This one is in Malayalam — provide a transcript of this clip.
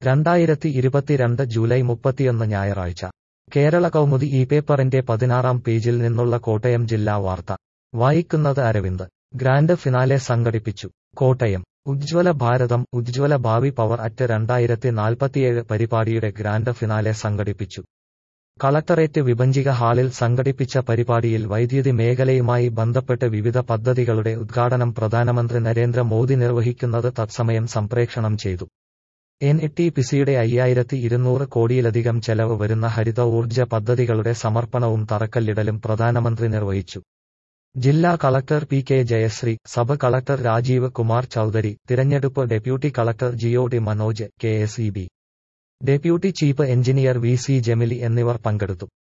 രണ്ടായിരത്തി ഇരുപത്തിരണ്ട് ജൂലൈ മുപ്പത്തിയൊന്ന് ഞായറാഴ്ച കേരള കൗമുദി ഈ പേപ്പറിന്റെ പതിനാറാം പേജിൽ നിന്നുള്ള കോട്ടയം ജില്ലാ വാർത്ത വായിക്കുന്നത് അരവിന്ദ് ഗ്രാൻഡ് ഫിനാലെ സംഘടിപ്പിച്ചു കോട്ടയം ഉജ്ജ്വല ഭാരതം ഉജ്ജ്വല ഭാവി പവർ അറ്റ് രണ്ടായിരത്തി നാൽപ്പത്തിയേഴ് പരിപാടിയുടെ ഗ്രാൻഡ് ഫിനാലെ സംഘടിപ്പിച്ചു കളക്ടറേറ്റ് വിഭജിക ഹാളിൽ സംഘടിപ്പിച്ച പരിപാടിയിൽ വൈദ്യുതി മേഖലയുമായി ബന്ധപ്പെട്ട് വിവിധ പദ്ധതികളുടെ ഉദ്ഘാടനം പ്രധാനമന്ത്രി നരേന്ദ്ര മോദി നിർവഹിക്കുന്നത് തത്സമയം സംപ്രേക്ഷണം ചെയ്തു എൻ ടി പിസിയുടെ അയ്യായിരത്തി ഇരുന്നൂറ് കോടിയിലധികം ചെലവ് വരുന്ന ഹരിത ഊർജ്ജ പദ്ധതികളുടെ സമർപ്പണവും തറക്കല്ലിടലും പ്രധാനമന്ത്രി നിർവഹിച്ചു ജില്ലാ collector P K Jayasree sub collector Rajeev Kumar Chaudhary തിരഞ്ഞെടുപ്പ് ഡെപ്യൂട്ടി കളക്ടർ ജിഒ D Manoj K S E B deputy chief engineer V C Jemili എന്നിവർ പങ്കെടുത്തു